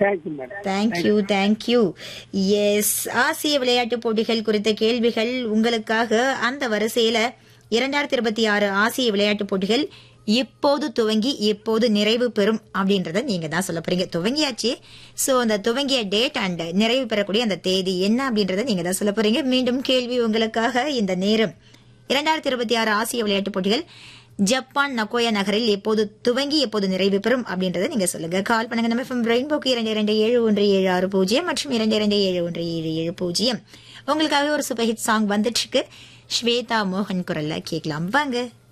thank you madam thank you thank you yes ஆசிய விளையாட்டுப் போட்டிகள் குறித்த கேள்விகள் உங்களுக்காக அந்த வரிசையில இரண்டாயிரத்தி இருபத்தி ஆறு ஆசிய விளையாட்டுப் போட்டிகள் எப்போது துவங்கி எப்போது நிறைவு பெறும் அப்படின்றத நீங்க தான் சொல்ல போறீங்க துவங்கியாச்சு சோ அந்த துவங்கிய டேட் அண்ட் நிறைவு பெறக்கூடிய அந்த தேதி என்ன அப்படின்றத நீங்க தான் சொல்ல போறீங்க மீண்டும் கேள்வி உங்களுக்காக இந்த நேரம் இரண்டாயிரத்தி இருபத்தி ஆறு ஆசிய விளையாட்டுப் போட்டிகள் ஜப்பான் நகோயா நகரில் எப்போது துவங்கி எப்போது நிறைவு பெறும் அப்படின்றத நீங்க சொல்லுங்க கால் பண்ணுங்க நம்ம எஃப்எம் ரெயின்போக்கு இரண்டு இரண்டு ஏழு ஒன்று ஏழு ஆறு பூஜ்ஜியம் மற்றும் இரண்டு இரண்டு ஏழு ஒன்று ஏழு ஏழு பூஜ்ஜியம் உங்களுக்காக ஒரு சூப்பர் ஹிட் சாங் வந்துட்டு இருக்கு ஸ்வேதா மோகன் குரல்ல கேட்கலாம் வாங்க